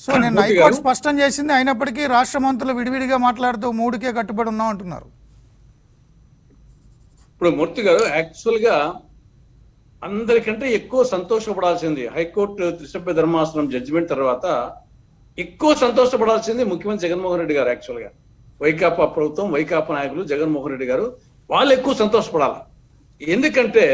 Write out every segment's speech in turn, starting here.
So నేను మూర్తి high court గారు. స్పష్టం చేసింది అయినప్పటికీ రాష్ట్ర మంత్రులు విడివిడిగా మాట్లాడుతూ మూడుకే కట్టుబడి ఉన్నాం అంటున్నారు ఇప్పుడు మూర్తి గారు యాక్చువల్ గా అందరికంటే ఎక్కువ సంతోషపడాల్సింది హైకోర్టు త్రిసభ్య ధర్మాసనం జడ్జిమెంట్ తర్వాత ఎక్కువ సంతోషపడాల్సింది ముఖ్యమంత్రి జగన్మోహన్ రెడ్డి గారు యాక్చువల్ గా వైకాపా ప్రభుత్వం వైకాపా నాయకులు జగన్మోహన్ రెడ్డి గారు వాళ్ళు ఎక్కువ సంతోషపడాలి ఎందుకంటే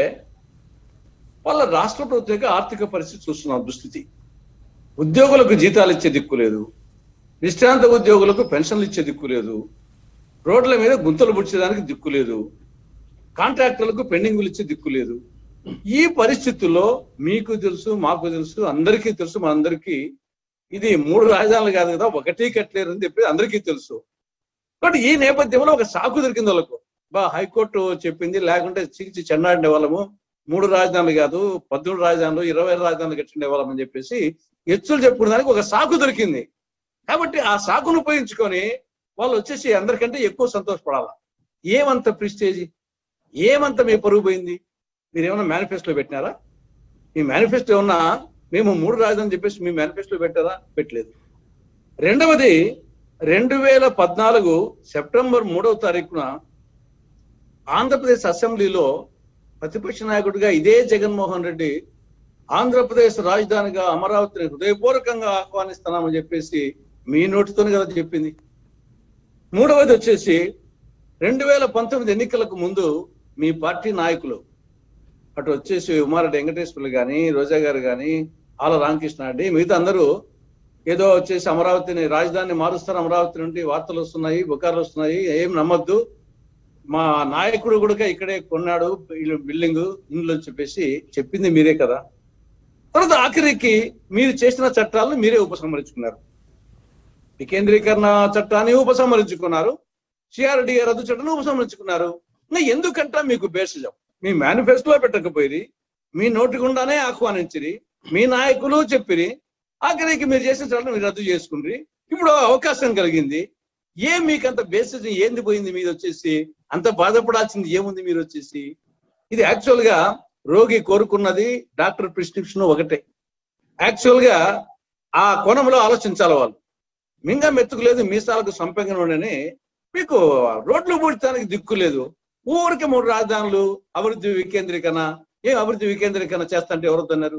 వాళ్ళ రాష్ట్ర ప్రభుత్వం యొక్క ఆర్థిక పరిస్థితి చూస్తున్నాం దుస్థితి ఉద్యోగులకు జీతాలు ఇచ్చే దిక్కు లేదు విశ్రాంత ఉద్యోగులకు పెన్షన్లు ఇచ్చే దిక్కు లేదు రోడ్ల మీద గుంతలు పుడిచేదానికి దిక్కు లేదు కాంట్రాక్టర్లకు పెండింగులు ఇచ్చే దిక్కు లేదు ఈ పరిస్థితుల్లో మీకు తెలుసు మాకు తెలుసు అందరికీ తెలుసు మనందరికీ ఇది మూడు రాజధానులు కాదు కదా ఒకటి కట్టలేరు అని చెప్పి అందరికీ తెలుసు బట్ ఈ నేపథ్యంలో ఒక సాకు దొరికింది వాళ్ళకు బా హైకోర్టు చెప్పింది లేకుంటే చికిత్స చెన్నాడిన వాళ్ళము మూడు రాజధానులు కాదు పద్దెనిమిది రాజధానులు ఇరవై రాజధానులు కట్టిండే వాళ్ళం అని చెప్పేసి ఎచ్చులు చెప్పుకునే దానికి ఒక సాకు దొరికింది కాబట్టి ఆ సాకును ఉపయోగించుకొని వాళ్ళు వచ్చేసి అందరికంటే ఎక్కువ సంతోషపడాల ఏమంత ప్రిస్టేజ్ ఏమంత మీ పరుగు పోయింది మీరు ఏమైనా మేనిఫెస్టో పెట్టినారా మీ మేనిఫెస్టో ఏమన్నా మేము మూడు రాజధాని చెప్పేసి మీ మేనిఫెస్టో పెట్టారా పెట్టలేదు రెండవది రెండు వేల పద్నాలుగు సెప్టెంబర్ మూడవ తారీఖున ఆంధ్రప్రదేశ్ అసెంబ్లీలో ప్రతిపక్ష నాయకుడిగా ఇదే జగన్మోహన్ రెడ్డి ఆంధ్రప్రదేశ్ రాజధానిగా అమరావతిని హృదయపూర్వకంగా ఆహ్వానిస్తున్నామని చెప్పేసి మీ నోటితోనే కదా చెప్పింది మూడవది వచ్చేసి రెండు వేల పంతొమ్మిది ఎన్నికలకు ముందు మీ పార్టీ నాయకులు అటు వచ్చేసి ఉమారెడ్డి వెంకటేశ్వర్లు గాని రోజా గారు గాని ఆల రామకృష్ణ రెడ్డి మిగతా అందరూ ఏదో వచ్చేసి అమరావతిని రాజధాని మారుస్తారు అమరావతి నుండి వార్తలు వస్తున్నాయి బుకార్లు వస్తున్నాయి ఏం నమ్మద్దు మా నాయకుడు కూడా ఇక్కడే కొన్నాడు ఇల్లు బిల్డింగ్ ఇండ్లు అని చెప్పేసి చెప్పింది మీరే కదా తర్వాత ఆఖరికి మీరు చేసిన చట్టాలను మీరే ఉపసంహరించుకున్నారు వికేంద్రీకరణ చట్టాన్ని ఉపసంహరించుకున్నారు సిఆర్డి రద్దు చట్టాన్ని ఉపసంహరించుకున్నారు ఇంకా ఎందుకంట మీకు బేసిజం మీ మేనిఫెస్టోలో పెట్టకపోయి మీ నోటి గుండానే ఆహ్వానించిరి మీ నాయకులు చెప్పిరి ఆఖరికి మీరు చేసిన చట్టం మీరు రద్దు చేసుకుండ్రి ఇప్పుడు అవకాశం కలిగింది ఏ మీకు అంత బేసిస్ ఏంది పోయింది మీద వచ్చేసి అంత బాధపడాల్సింది ఏముంది మీరు వచ్చేసి ఇది యాక్చువల్ గా రోగి కోరుకున్నది డాక్టర్ ప్రిస్క్రిప్షన్ ఒకటే యాక్చువల్ గా ఆ కోణంలో ఆలోచించాలి వాళ్ళు మింగ మెత్తుకు లేదు మీసాలకు సంపెంగన ఉండని మీకు రోడ్లు పూడ్చడానికి దిక్కు లేదు ఊరికి మూడు రాజధానులు అభివృద్ధి వికేంద్రీకరణ ఏం అభివృద్ధి వికేంద్రీకరణ చేస్తంటే ఎవరొద్దన్నారు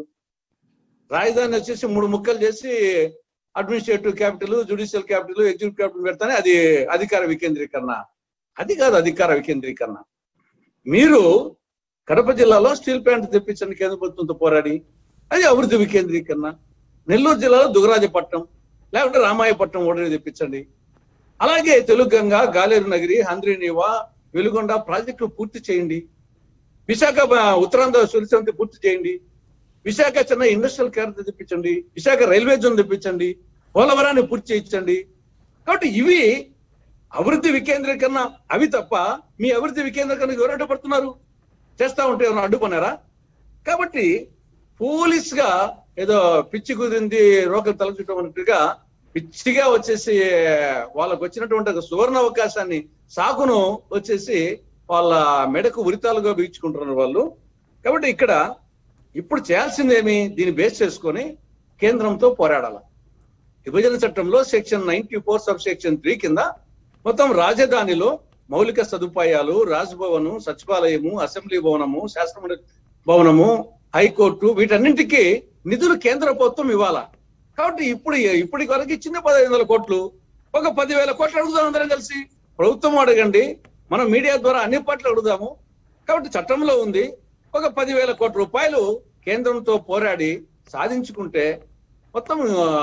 రాజధాని వచ్చేసి మూడు ముక్కలు చేసి administrative capital judicial capital executive capital పెడతానే అది అధికార వికేంద్రీకరణ అది కాదు అధికార వికేంద్రీకరణ మీరు కడప జిల్లాలో స్టీల్ ప్లాంట్ తెప్పించండి కేంద్ర ప్రభుత్వంతో పోరాడి అది అభివృద్ధి వికేంద్రీకరణ నెల్లూరు జిల్లాలో దుగరాజపట్నం లేకుంటే రామాయపట్నం ఓడని తెప్పించండి అలాగే తెలుగంగ గాలేరు నగిరి హంద్రీనివా వెలుగొండ ప్రాజెక్టులు పూర్తి చేయండి విశాఖ బ- ఉత్తరాంధ్ర సురిసంతి పూర్తి చేయండి విశాఖ చెన్నై ఇండస్ట్రియల్ క్యారెక్టర్ తెప్పించండి విశాఖ రైల్వే జోన్ తెప్పించండి పోలవరాన్ని పూర్తి చేయించండి కాబట్టి ఇవి అభివృద్ధి వికేంద్రీకరణ అవి తప్ప మీ అభివృద్ధి వికేంద్రీకరణ ఎవరు అడ్డుపడుతున్నారు చేస్తా ఉంటే ఏమైనా అడ్డుపన్నారా కాబట్టి పోలీస్ గా ఏదో పిచ్చి కుదిరింది రోకలు తలచుటం అన్నట్టుగా పిచ్చిగా వచ్చేసి వాళ్ళకు వచ్చినటువంటి ఒక సువర్ణ అవకాశాన్ని సాకును వచ్చేసి వాళ్ళ మెడకు ఉరితాలుగా బీచుకుంటున్నారు వాళ్ళు కాబట్టి ఇక్కడ ఇప్పుడు చేయాల్సిందేమి దీన్ని బేస్ చేసుకొని కేంద్రంతో పోరాడాలి విభజన చట్టంలో section ninety four sub section three కింద మొత్తం రాజధానిలో మౌలిక సదుపాయాలు రాజ్భవను సచివాలయము అసెంబ్లీ భవనము శాసన భవనము హైకోర్టు వీటన్నింటికి నిధులు కేంద్ర ప్రభుత్వం ఇవ్వాలా కాబట్టి ఇప్పుడు ఇప్పటి వరకు ఇచ్చిన పదహైదు వందల కోట్లు ఒక పదివేల కోట్లు అడుగుదాం అందరం కలిసి ప్రభుత్వం అడగండి మనం మీడియా ద్వారా అన్ని పాటలు అడుగుదాము కాబట్టి చట్టంలో ఉంది ఒక పదివేల కోట్ల రూపాయలు కేంద్రంతో పోరాడి సాధించుకుంటే మొత్తం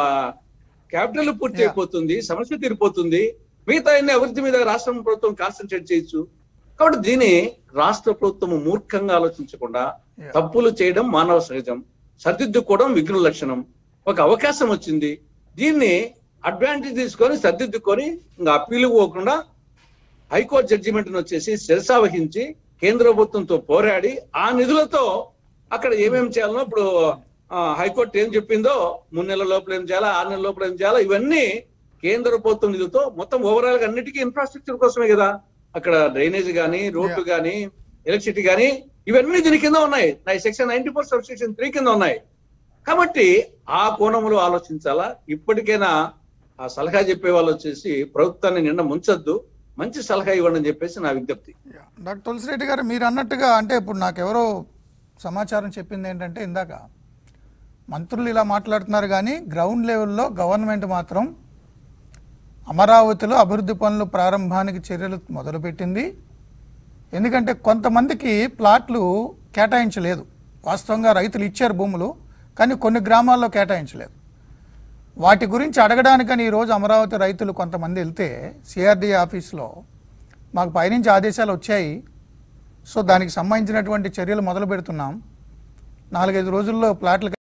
క్యాపిటల్ పూర్తి అయిపోతుంది సమస్య తీరిపోతుంది మిగతా అన్ని అభివృద్ధి మీద రాష్ట్ర ప్రభుత్వం కాన్సన్ట్రేట్ చేయొచ్చు కాబట్టి దీన్ని రాష్ట్ర ప్రభుత్వం మూర్ఖంగా ఆలోచించకుండా తప్పులు చేయడం మానవ సహజం సర్దిద్దుకోవడం విఘ్న లక్షణం ఒక అవకాశం వచ్చింది దీన్ని అడ్వాంటేజ్ తీసుకొని సర్దిద్దుకొని ఇంకా అప్పీలు పోకుండా హైకోర్టు జడ్జిమెంట్ వచ్చేసి శిరసా వహించి కేంద్ర ప్రభుత్వంతో పోరాడి ఆ నిధులతో అక్కడ ఏమేమి చేయాలనో ఇప్పుడు ఆ, హైకోర్టు ఏం చెప్పిందో మూడు నెలల లోపల ఏం చేయాలా ఆరు నెలల లోపల ఏం చేయాలా ఇవన్నీ కేంద్ర ప్రభుత్వం నిధులతో మొత్తం ఓవరాల్ గా అన్నిటికీ ఇన్ఫ్రాస్ట్రక్చర్ కోసమే కదా అక్కడ డ్రైనేజ్ గానీ రోడ్లు గానీ ఎలక్ట్రిసిటీ గానీ ఇవన్నీ దీని కింద ఉన్నాయి section ninety four sub section three కింద ఉన్నాయి కాబట్టి ఆ కోణంలో ఆలోచించాలా ఇప్పటికైనా ఆ సలహా చెప్పే వాళ్ళు వచ్చేసి ప్రభుత్వాన్ని నిన్న ముంచొద్దు మంచి సలహా ఇవ్వండి అని చెప్పేసి నా విజ్ఞప్తి యా. డాక్టర్ తులసిరెడ్డి గారు మీరు అన్నట్టుగా అంటే ఇప్పుడు నాకెవరో సమాచారం చెప్పింది ఏంటంటే ఇందాక మంత్రులు ఇలా మాట్లాడుతున్నారు కానీ గ్రౌండ్ లెవెల్లో గవర్నమెంట్ మాత్రం అమరావతిలో అభివృద్ధి పనులు ప్రారంభానికి చర్యలు మొదలుపెట్టింది ఎందుకంటే కొంతమందికి ప్లాట్లు కేటాయించలేదు వాస్తవంగా రైతులు ఇచ్చారు భూములు కానీ కొన్ని గ్రామాల్లో కేటాయించలేదు వాటి గురించి అడగడానికని ఈరోజు అమరావతి రైతులు కొంతమంది వెళ్తే సిఆర్డీ ఆఫీస్లో మాకు పైనుంచి ఆదేశాలు వచ్చాయి సో దానికి సంబంధించినటువంటి చర్యలు మొదలు పెడుతున్నాం నాలుగైదు రోజుల్లో ప్లాట్లు